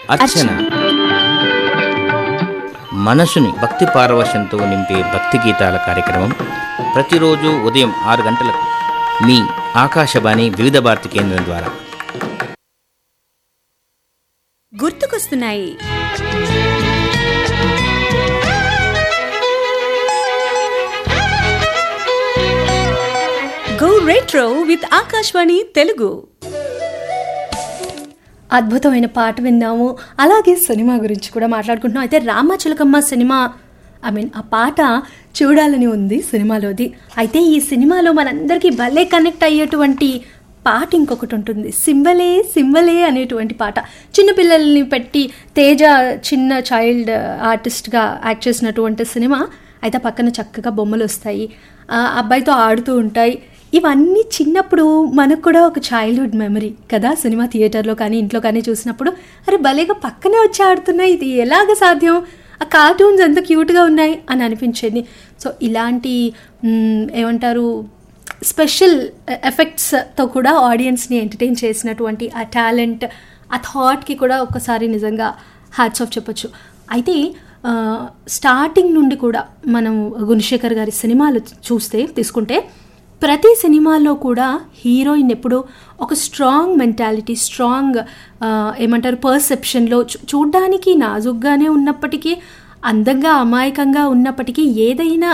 అర్చన మనసుని భక్తి పారవశంతో నింపే భక్తి గీతాల కార్యక్రమం ప్రతిరోజు ఉదయం ఆరు గంటలకు మీ ఆకాశవాణి వివిధ భారతి కేంద్రం ద్వారా గుర్తుకొస్తున్నాయి go retro with Akashvani Telugu అద్భుతమైన పాట విన్నాము అలాగే సినిమా గురించి కూడా మాట్లాడుకుంటున్నాం అయితే రామచిలకమ్మ సినిమా ఐ మీన్ ఆ పాట చూడాలని ఉంది సినిమాలోది అయితే ఈ సినిమాలో మనందరికీ భలే కనెక్ట్ అయ్యేటువంటి పాట ఇంకొకటి ఉంటుంది సింబలే సింబలే అనేటువంటి పాట చిన్నపిల్లల్ని పెట్టి తేజ చిన్న చైల్డ్ ఆర్టిస్ట్గా యాక్ట్ చేసినటువంటి సినిమా అయితే పక్కన చక్కగా బొమ్మలు వస్తాయి ఆ అబ్బాయితో ఆడుతూ ఉంటాయి ఇవన్నీ చిన్నప్పుడు మనకు కూడా ఒక చైల్డ్హుడ్ మెమరీ కదా సినిమా థియేటర్లో కానీ ఇంట్లో కానీ చూసినప్పుడు అరే భలేగా పక్కనే వచ్చి ఆడుతున్నాయి ఇది ఎలాగ సాధ్యం ఆ కార్టూన్స్ ఎంత క్యూట్గా ఉన్నాయి అని అనిపించేది సో ఇలాంటి మ్, ఏమంటారు స్పెషల్ ఎఫెక్ట్స్తో కూడా ఆడియన్స్ని ఎంటర్టైన్ చేసినటువంటి ఆ టాలెంట్ ఆ థాట్కి కూడా ఒక్కసారి నిజంగా హ్యాట్స్ ఆఫ్ చెప్పొచ్చు అయితే ఆ, స్టార్టింగ్ నుండి కూడా మనం గుణశేఖర్ గారి సినిమాలు చూస్తే తీసుకుంటే ప్రతి సినిమాలో కూడా హీరోయిన్ ఎప్పుడు ఒక స్ట్రాంగ్ మెంటాలిటీ స్ట్రాంగ్ ఏమంటారు పర్సెప్షన్లో చూ చూడ్డానికి నాజుగ్గానే ఉన్నప్పటికీ అందంగా అమాయకంగా ఉన్నప్పటికీ ఏదైనా